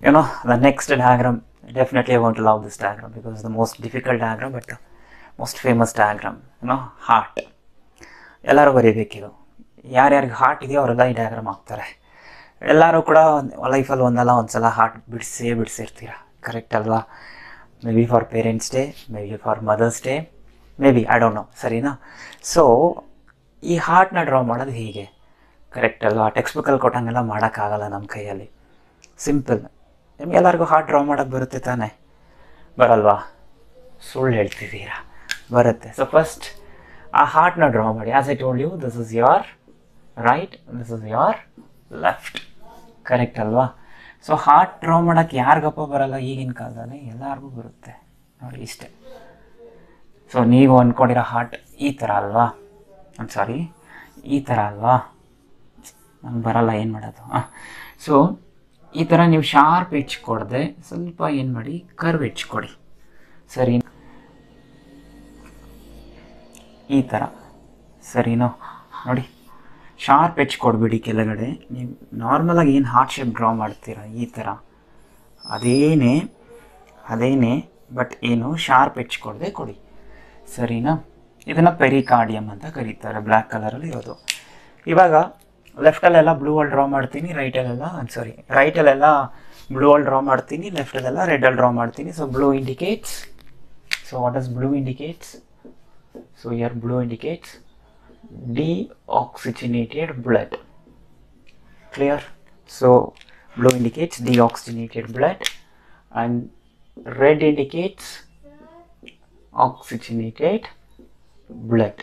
you know the next diagram definitely i want to love this diagram because it's the most difficult diagram but the most famous diagram you know heart ಎಲ್ಲರೂ ಬರೀಬೇಕಿದು ಯಾರ್ಯಾರಿಗೆ heart ಇದೆಯೋ ಅವರೆಲ್ಲ ಈ diagram ಹಾಕ್ತಾರೆ ಎಲ್ಲರೂ ಕೂಡ ಲೈಫಲ್ಲಿ ಒಂದಲ್ಲ ಒಂದು ಸಲ ಹಾರ್ಟ್ ಬಿಡಿಸೇ ಬಿಡಿಸಿರ್ತೀರ ಕರೆಕ್ಟ್ ಅಲ್ವಾ may be for parents day may be for mother's day may be I don't know ಸರಿನಾ ಸೊ ಈ ಹಾರ್ಟ್ನ ಡ್ರಾ ಮಾಡೋದು ಹೀಗೆ ಕರೆಕ್ಟ್ ಅಲ್ವಾ ಟೆಕ್ಸ್ಟ್ ಬುಕ್ಕಲ್ಲಿ ಕೊಟ್ಟಂಗೆಲ್ಲ ಮಾಡೋಕ್ಕಾಗಲ್ಲ ನಮ್ಮ ಕೈಯಲ್ಲಿ ಸಿಂಪಲ್ ನಿಮ್ಗೆಲ್ಲರಿಗೂ ಹಾರ್ಟ್ ಡ್ರಾ ಮಾಡೋಕ್ಕೆ ಬರುತ್ತೆ ತಾನೇ ಬರಲ್ವಾ ಸುಳ್ಳು ಹೇಳ್ತಿದ್ದೀರಾ ಬರುತ್ತೆ ಸೊ ಫಸ್ಟ್ ಆ ಹಾರ್ಟ್ನ ಡ್ರಾ ಮಾಡಿ as I told you this is your right this is your left correct ಅಲ್ವಾ ಸೊ ಹಾರ್ಟ್ ಡ್ರಾ ಮಾಡೋಕ್ಕೆ ಯಾರಿಗಪ್ಪ ಬರಲ್ಲ ಈಗಿನ ಕಾಲದಲ್ಲಿ ಎಲ್ಲರಿಗೂ ಬರುತ್ತೆ ನೋಡಿ ಇಷ್ಟೇ ಸೊ ನೀವು ಅಂದ್ಕೊಂಡಿರೋ ಹಾರ್ಟ್ ಈ ಥರ ಅಲ್ವಾ ಐಮ್ ಸಾರಿ ಈ ಥರ ಅಲ್ವಾ ನಂಗೆ ಬರಲ್ಲ ಏನು ಮಾಡೋದು ಸೊ ಈ ಥರ ನೀವು ಶಾರ್ಪ್ ಎಚ್ ಕೊಡದೆ ಸ್ವಲ್ಪ ಏನು ಮಾಡಿ ಕರ್ವ್ ಎಚ್ ಕೊಡಿ ಸರಿ ಈ ಥರ ಸರಿನೋ ನೋಡಿ ಶಾರ್ಪ್ ಎಚ್ ಕೊಡ್ಬಿಡಿ ಕೆಳಗಡೆ ನೀವು ನಾರ್ಮಲಾಗಿ ಏನು ಹಾರ್ಟ್ ಶೇಪ್ ಡ್ರಾ ಮಾಡ್ತೀರಾ ಈ ಥರ ಅದೇನೇ ಅದೇನೇ ಬಟ್ ಏನು ಶಾರ್ಪ್ ಎಚ್ ಕೊಡದೆ ಕೊಡಿ ಸರಿನಾ ಇದನ್ನು ಪೆರಿಕಾರ್ಡಿಯಮ್ ಅಂತ ಕರೀತಾರೆ ಬ್ಲ್ಯಾಕ್ ಕಲರಲ್ಲಿ ಇರೋದು ಇವಾಗ ಲೆಫ್ಟಲ್ಲೆಲ್ಲ ಬ್ಲೂ ಅಲ್ಲಿ ಡ್ರಾ ಮಾಡ್ತೀನಿ ರೈಟಲ್ಲೆಲ್ಲ ಸಾರಿ ರೈಟಲ್ಲೆಲ್ಲ ಬ್ಲೂ ಅಲ್ಲಿ ಡ್ರಾ ಮಾಡ್ತೀನಿ ಲೆಫ್ಟಲ್ಲೆಲ್ಲ ರೆಡಲ್ಲಿ ಡ್ರಾ ಮಾಡ್ತೀನಿ so blue indicates so what does blue indicates so your blue indicates deoxygenated blood clear so blue indicates deoxygenated blood and red indicates oxygenated blood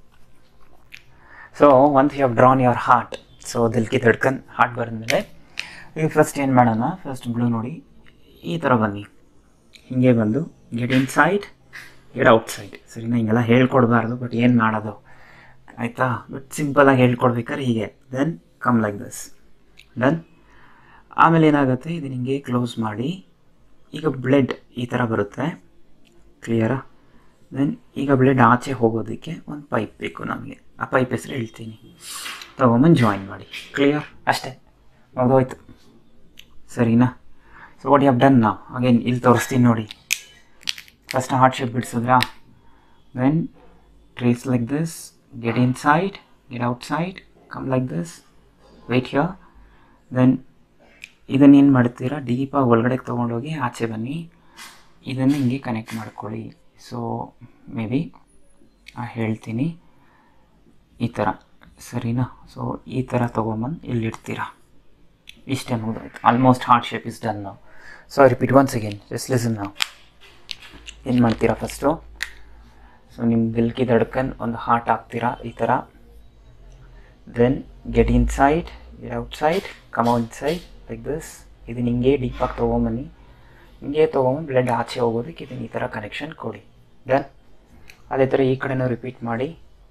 so once you have drawn your heart so ದಿಲ್ಕಿ ತಡ್ಕನ್ heart ಬಂದಮೇಲೆ ಈಗ first ಏನು ಮಾಡೋಣ first blue ನೋಡಿ ಈ ಥರ ಬನ್ನಿ ಹೀಗೆ ಬಂದು get inside get outside ಸರಿನಾ ಹಿಂಗೆಲ್ಲ ಹೇಳ್ಕೊಡ್ಬಾರ್ದು ಬಟ್ ಏನು ಮಾಡೋದು ಆಯಿತಾ ಬಟ್ ಸಿಂಪಲಾಗಿ ಹೇಳ್ಕೊಡ್ಬೇಕಾದ್ರೆ ಹೀಗೆ then come like this done ಆಮೇಲೆ ಏನಾಗುತ್ತೆ ಇದನ್ನ ಹಿಂಗೆ ಕ್ಲೋಸ್ ಮಾಡಿ ಈಗ ಬ್ಲಡ್ ಈ ಥರ ಬರುತ್ತೆ ಕ್ಲಿಯರಾ ದೆನ್ ಈಗ ಬ್ಲಡ್ ಆಚೆ ಹೋಗೋದಕ್ಕೆ ಒಂದು ಪೈಪ್ ಬೇಕು ನಮಗೆ ಆ ಪೈಪ್ ಹೆಸರು ಹೇಳ್ತೀನಿ ತೊಗೊಂಬಂದು ಜಾಯಿನ್ ಮಾಡಿ ಕ್ಲಿಯರ್ ಅಷ್ಟೇ ಮುಗಿದೋಯ್ತು ಸರಿನಾ ಸೊ ವಾಟ್ ಹ್ಯಾವ್ ಡನ್ ನಾವು ಅಗೇನ್ ಇಲ್ಲಿ ತೋರಿಸ್ತೀನಿ ನೋಡಿ ಫಸ್ಟ್ ಹಾರ್ಟ್ ಶೇಪ್ ಬಿಡಿಸಿದ್ರಾ then trace like this get inside, get outside, come like this, wait here, then ಇದನ್ನೇನು ಮಾಡ್ತೀರಾ ಡೀಪಾಗಿ ಒಳಗಡೆ ತೊಗೊಂಡೋಗಿ ಆಚೆ ಬನ್ನಿ ಇದನ್ನು ಹಿಂಗೆ ಕನೆಕ್ಟ್ ಮಾಡ್ಕೊಳ್ಳಿ ಸೊ ಮೇ ಬಿ ಹೇಳ್ತೀನಿ ಈ ಥರ ಸರಿನಾ ಸೊ ಈ ಥರ ತೊಗೊಂಬಂದು ಇಲ್ಲಿಡ್ತೀರಾ ಇಷ್ಟೇ ಮುಗಿದೋಯ್ತು almost heart shape is done ನಾವು so repeat once again just listen ನಾವು ಏನು ಮಾಡ್ತೀರಾ ಫಸ್ಟು ಸೊ ನಿಮ್ಮ ದಿಲ್ಕಿ ದಡ್ಕನ್ ಒಂದು ಹಾರ್ಟ್ ಹಾಕ್ತೀರಾ ಈ ಥರ then get inside get outside come outside like this ಇದನ್ನ ಹಿಂಗೆ ಡೀಪಾಗಿ ತೊಗೊಂಬನ್ನಿ ಹಿಂಗೆ ತೊಗೊಂಬಂದು ಬ್ಲಡ್ ಆಚೆ ಹೋಗೋದಕ್ಕೆ ಇದನ್ನ ಈ ಥರ ಕನೆಕ್ಷನ್ ಕೊಡಿ ಡನ್ ಅದೇ ಥರ ಈ ಕಡೆನೂ ರಿಪೀಟ್ ಮಾಡಿ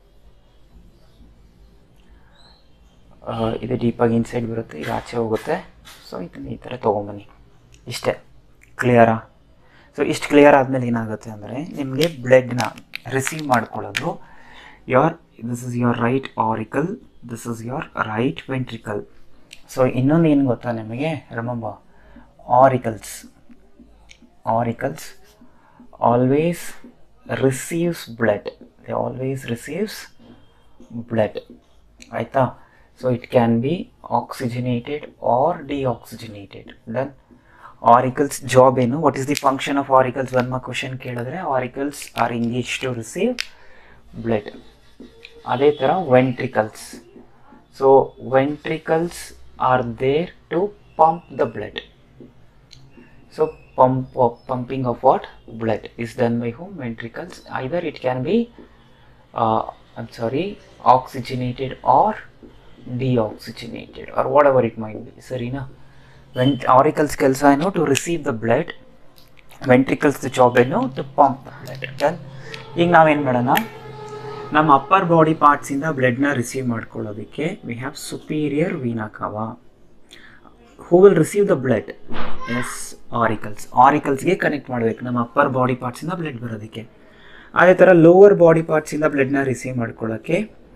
ಇದು ಡೀಪಾಗಿ ಇನ್ಸೈಡ್ ಬರುತ್ತೆ ಇದು ಆಚೆ ಹೋಗುತ್ತೆ ಸೊ ಇದನ್ನ ಈ ಥರ ತೊಗೊಂಬನ್ನಿ ಇಷ್ಟೇ ಕ್ಲಿಯರಾ ಸೊ ಇಷ್ಟು ಕ್ಲಿಯರ್ ಆದಮೇಲೆ ಏನಾಗುತ್ತೆ ಅಂದರೆ ನಿಮಗೆ ಬ್ಲಡ್ನ ರಿಸೀವ್ ಮಾಡ್ಕೊಳ್ಳೋದು your this is your right auricle this is your right ventricle so ಇನ್ನೊಂದು ಏನು ಗೊತ್ತಾ ನಿಮಗೆ remember auricles auricles always receives blood they always receives blood ಆಯಿತಾ so it can be oxygenated or deoxygenated then auricles job ಏನು what is the function of auricles one ಮಾ question ಕೇಳಿದ್ರೆ auricles are engage to receive blood ಅದೇ ಥರ ventricles so ventricles are there to pump the blood so pump pumping of what blood is done by whom ventricles either it can be I'm sorry oxygenated or deoxygenated or whatever it might be ಸರಿನಾ vent auricles ಕೆಲಸ ಏನು to receive the blood ventricles job ಏನು to pump the blood done ಈಗ ನಾವೇನು ಮಾಡೋಣ ನಮ್ಮ upper body ಪಾರ್ಟ್ಸಿಂದ ಬ್ಲಡ್ನ ರಿಸೀವ್ ಮಾಡ್ಕೊಳ್ಳೋದಕ್ಕೆ we have superior vena cava who will receive the blood S auricles ಆರಿಕಲ್ಸ್ಗೆ ಕನೆಕ್ಟ್ ಮಾಡಬೇಕು ನಮ್ಮ ಅಪ್ಪರ್ ಬಾಡಿ ಪಾರ್ಟ್ಸಿಂದ ಬ್ಲಡ್ ಬರೋದಕ್ಕೆ ಅದೇ ಥರ ಲೋವರ್ ಬಾಡಿ ಪಾರ್ಟ್ಸಿಂದ ಬ್ಲಡ್ನ ರಿಸೀವ್ ಮಾಡ್ಕೊಳ್ಳೋಕ್ಕೆ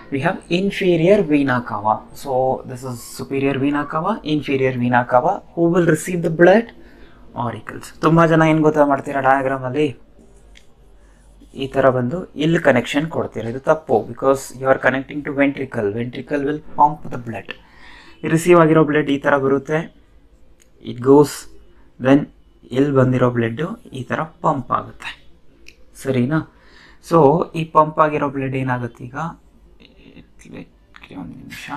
we have inferior vena cava. So this is superior vena cava, inferior vena cava. Who will receive the blood? Auricles. ತುಂಬ ಜನ ಏನು ಗೊತ್ತಾ ಮಾಡ್ತೀರಾ ಡಯಾಗ್ರಾಮಲ್ಲಿ ಈ ಥರ ಬಂದು ಇಲ್ಲಿ ಕನೆಕ್ಷನ್ ಕೊಡ್ತೀರಾ ಇದು ತಪ್ಪು because you are connecting to ventricle ventricle will pump the blood receive ಆಗಿರೋ ಬ್ಲಡ್ ಈ ಥರ ಬರುತ್ತೆ ಇಟ್ ಗೋಸ್ ದೆನ್ ಇಲ್ಲಿ ಬಂದಿರೋ ಬ್ಲಡ್ಡು ಈ ಥರ ಪಂಪ್ ಆಗುತ್ತೆ ಸರಿನಾ ಸೊ ಈ ಪಂಪ್ ಆಗಿರೋ ಬ್ಲಡ್ ಏನಾಗುತ್ತೆ ಈಗ ಒಂದು ನಿಮಿಷ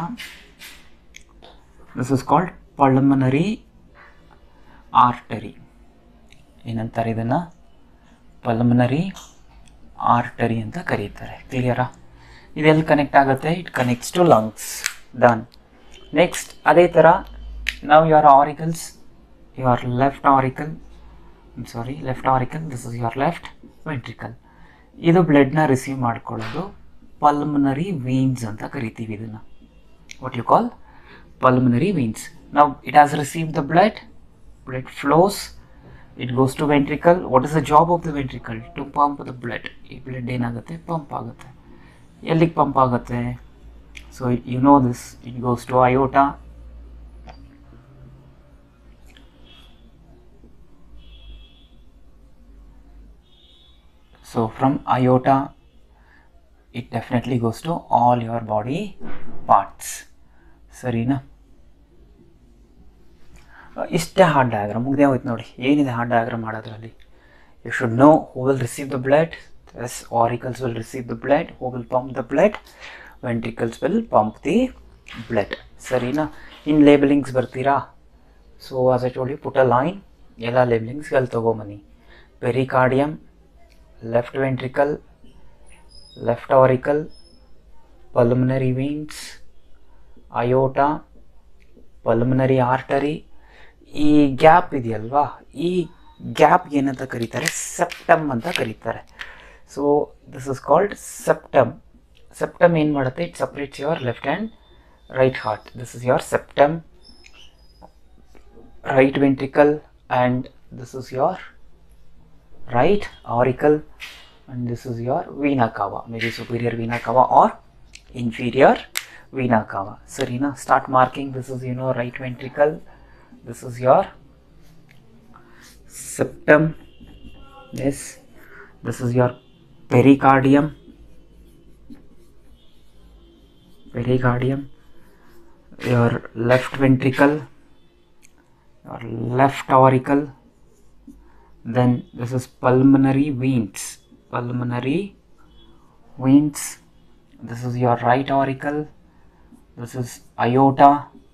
this is called pulmonary artery ಏನಂತಾರೆ ಇದನ್ನು ಪಲ್ಮನರಿ ಆರ್ಟರಿ ಅಂತ ಕರೀತಾರೆ ಕ್ಲಿಯರಾ ಇದೆಲ್ಲಿ ಕನೆಕ್ಟ್ ಆಗುತ್ತೆ it connects to lungs done next ಅದೇ ಥರ ನಾವು your auricles your left auricle sorry left auricle this is your left ventricle ಇದು ಬ್ಲಡ್ನ ರಿಸೀವ್ ಮಾಡ್ಕೊಳ್ಳೋದು ಪಲ್ಮನರಿ ವೀನ್ಸ್ ಅಂತ ಕರಿತೀವಿ ಇದನ್ನು what you call pulmonary veins ನಾವು it has receive the blood blood flows it goes to ventricle what is the job of the ventricle to pump the blood ಈ blood ಏನಾಗುತ್ತೆ pump ಆಗುತ್ತೆ ಎಲ್ಲಿಗೆ pump ಆಗುತ್ತೆ so you know this it goes to aorta So from iota, it definitely goes to all your body parts. ಸರಿನಾ ಇಷ್ಟೇ hard diagram ಮುಗ್ದೇ ಹೋಯ್ತು ನೋಡಿ ಏನಿದೆ ಹಾರ್ಡ್ ಡಯಾಗ್ರಾಮ್ ಮಾಡೋದ್ರಲ್ಲಿ you should know who will receive the blood S auricles will receive the blood who will pump the blood ventricles will pump the blood ಸರಿನಾ in labellings ಬರ್ತೀರಾ so as I told you put a line ಎಲ್ಲ ಲೇಬಲಿಂಗ್ಸ್ಗೆ ತೊಗೊಂಬನ್ನಿ pericardium left ventricle, left auricle, pulmonary veins, aorta, pulmonary artery. ಈ gap ಇದೆಯಲ್ವಾ ಈ gap ಏನಂತ ಕರೀತಾರೆ ಸೆಪ್ಟಮ್ ಅಂತ ಕರೀತಾರೆ so this is called septum septum ಏನು ಮಾಡುತ್ತೆ it separates your left hand right heart this is your septum right ventricle and this is your right auricle and this is your vena cava maybe superior vena cava or inferior vena cava sarina start marking this is you know right ventricle this is your septum yes this is your pericardium pericardium your left ventricle your left auricle then this is pulmonary veins pulmonary veins this is your right auricle this is aorta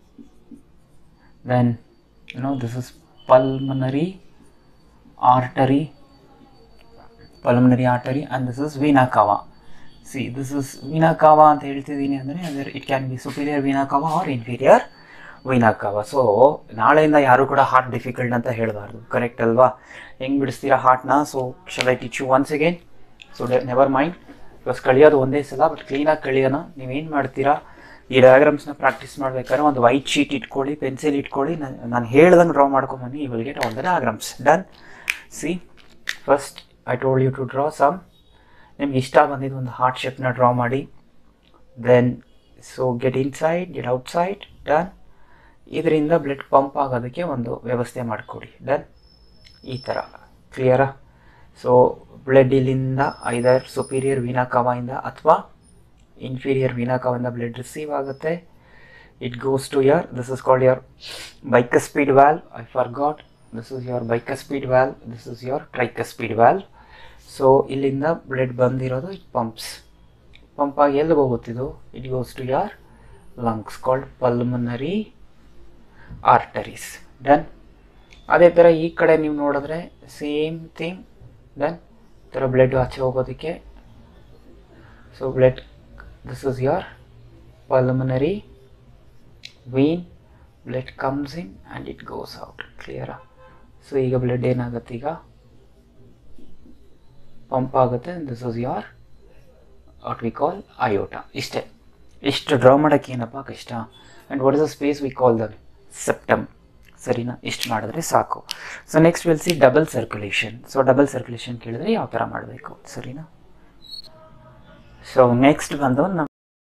then you know this is pulmonary artery pulmonary artery and this is vena cava see this is vena cava ಅಂತ ಹೇಳ್ತಿದ್ದೀನಿ ಅಂದರೆ ಅಂದರೆ it can be superior vena cava or inferior Veena ಕವ so ನಾಳೆಯಿಂದ ಯಾರು ಕೂಡ heart difficult ಅಂತ ಹೇಳಬಾರ್ದು ಕರೆಕ್ಟ್ ಅಲ್ವಾ ಹೆಂಗೆ ಬಿಡಿಸ್ತೀರಾ ಹಾರ್ಟ್ನ so shall I teach you once again so never mind because ಕಳಿಯೋದು ಒಂದೇ ಸಲ ಬಟ್ ಕ್ಲೀನಾಗಿ ಕಳಿಯೋಣ ನೀವೇನು ಮಾಡ್ತೀರಾ ಈ ಡಯಾಗ್ರಾಮ್ಸ್ನ ಪ್ರಾಕ್ಟೀಸ್ ಮಾಡ್ಬೇಕಾದ್ರೆ ಒಂದು ವೈಟ್ ಶೀಟ್ ಇಟ್ಕೊಳ್ಳಿ ಪೆನ್ಸಿಲ್ ಇಟ್ಕೊಳ್ಳಿ ನಾನು ಹೇಳ್ದಂಗೆ ಡ್ರಾ ಮಾಡ್ಕೊಂಬನ್ನಿ you will get all the diagrams done see first I told you to draw some ನಿಮ್ಗೆ ಇಷ್ಟ ಬಂದಿದ್ದು ಒಂದು ಹಾರ್ಟ್ ಶೇಪ್ನ ಡ್ರಾ ಮಾಡಿ then so get inside get outside done ಇದರಿಂದ ಬ್ಲಡ್ ಪಂಪ್ ಆಗೋದಕ್ಕೆ ಒಂದು ವ್ಯವಸ್ಥೆ ಮಾಡಿಕೊಡಿ ಡನ್ ಈ ಥರ ಕ್ಲಿಯರಾ ಸೊ ಬ್ಲಡ್ ಇಲ್ಲಿಂದ ಐದರ್ ಸುಪೀರಿಯರ್ ವೀನಾಕವಿಂದ ಅಥವಾ ಇನ್ಫೀರಿಯರ್ ವೀನಾಕವಿಂದ ಬ್ಲಡ್ ರಿಸೀವ್ ಆಗುತ್ತೆ it goes to your this is called your bicuspid valve I forgot this is your bicuspid valve this is your tricuspid valve so ಇಲ್ಲಿಂದ blood ಬಂದಿರೋದು it pumps pump ಆಗಿ ಎಲ್ಲಿ ಹೋಗುತ್ತಿದ್ದು it goes to your lungs called pulmonary arteries done ಅದೇ ಥರ ಈ ಕಡೆ ನೀವು ನೋಡಿದ್ರೆ ಸೇಮ್ ಥಿಂಗ್ ದೆನ್ ಈ ಥರ ಬ್ಲಡ್ ಆಚೆ ಹೋಗೋದಕ್ಕೆ so blood this is your pulmonary vein blood comes in and it goes out ಕ್ಲಿಯರಾ ಸೊ ಈಗ ಬ್ಲಡ್ ಏನಾಗುತ್ತೆ ಈಗ ಪಂಪ್ ಆಗುತ್ತೆ this is your what we call aorta ಇಷ್ಟೇ ಇಷ್ಟು ಡ್ರಾ ಮಾಡೋಕ್ಕೆ ಏನಪ್ಪ ಕಷ್ಟ and what is the space we call them septum ಸರಿನಾ ಇಷ್ಟು ಮಾಡಿದ್ರೆ ಸಾಕು so next will see double circulation so double circulation ಕೇಳಿದ್ರೆ ಯಾವ ಥರ ಮಾಡಬೇಕು ಸರಿನಾ ಸೊ ನೆಕ್ಸ್ಟ್ ಬಂದು ನಮ್ಮ